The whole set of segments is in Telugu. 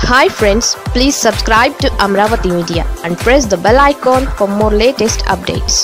hi friends please subscribe to Amaravati media and press the bell icon for more latest updates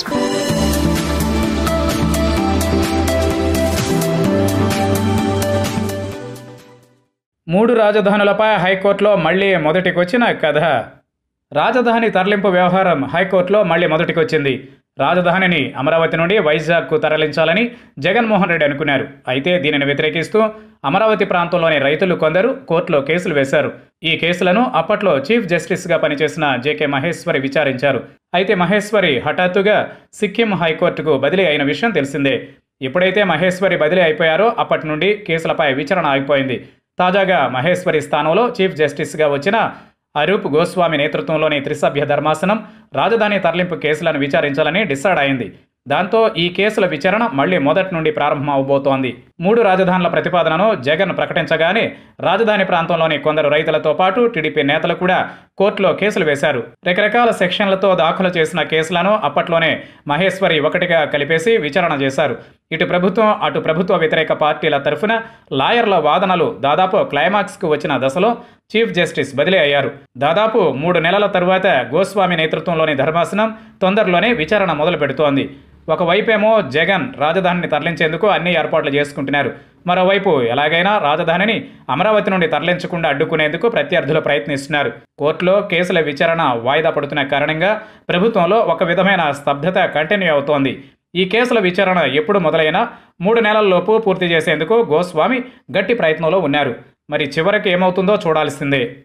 మూడు రాజధానులపై హైకోర్టులో మళ్ళీ మొదటికొచ్చిన కథ రాజధాని తరలింపు వ్యవహారం హైకోర్టులో మళ్ళీ మొదటికొచ్చింది రాజధానిని అమరావతి నుండి వైజాగ్కు తరలించాలని జగన్మోహన్ రెడ్డి అనుకున్నారు అయితే దీనిని వ్యతిరేకిస్తూ అమరావతి ప్రాంతంలోని రైతులు కొందరు కోర్టులో కేసులు వేశారు ఈ కేసులను అప్పట్లో చీఫ్ జస్టిస్గా పనిచేసిన జేకే మహేశ్వరి విచారించారు అయితే మహేశ్వరి హఠాత్తుగా సిక్కిం హైకోర్టుకు బదిలీ అయిన విషయం తెలిసిందే ఎప్పుడైతే మహేశ్వరి బదిలీ అయిపోయారో అప్పటి నుండి కేసులపై విచారణ ఆగిపోయింది తాజాగా మహేశ్వరి స్థానంలో చీఫ్ జస్టిస్గా వచ్చిన అరూప్ గోస్వామి నేతృత్వంలోని త్రిసభ్య ధర్మాసనం రాజధాని తరలింపు కేసులను విచారించాలని డిసైడ్ అయింది దాంతో ఈ కేసుల విచారణ మళ్లీ మొదటి నుండి ప్రారంభం అవబోతోంది మూడు రాజధానుల ప్రతిపాదనను జగన్ ప్రకటించగానే రాజధాని ప్రాంతంలోని కొందరు రైతులతో పాటు టీడీపీ నేతలు కూడా కోర్టులో కేసులు వేశారు రకరకాల సెక్షన్లతో దాఖలు చేసిన కేసులను అప్పట్లోనే మహేశ్వరి ఒకటిగా కలిపేసి విచారణ చేశారు ఇటు ప్రభుత్వం అటు ప్రభుత్వ వ్యతిరేక పార్టీల తరఫున లాయర్ల వాదనలు దాదాపు క్లైమాక్స్కు వచ్చిన దశలో చీఫ్ జస్టిస్ బదిలీ అయ్యారు దాదాపు మూడు నెలల తరువాత గోస్వామి నేతృత్వంలోని ధర్మాసనం తొందరలోనే విచారణ మొదలు పెడుతోంది ఒకవైపేమో జగన్ రాజధానిని తరలించేందుకు అన్ని ఏర్పాట్లు చేసుకుంటున్నారు మరోవైపు ఎలాగైనా రాజధానిని అమరావతి నుండి తరలించకుండా అడ్డుకునేందుకు ప్రత్యర్థులు ప్రయత్నిస్తున్నారు కోర్టులో కేసుల విచారణ వాయిదా పడుతున్న కారణంగా ప్రభుత్వంలో ఒక విధమైన స్తబ్దత కంటిన్యూ అవుతోంది ఈ కేసుల విచారణ ఎప్పుడు మొదలైనా మూడు నెలల్లోపు పూర్తి చేసేందుకు గోస్వామి గట్టి ప్రయత్నంలో ఉన్నారు మరి చివరికి ఏమవుతుందో చూడాల్సిందే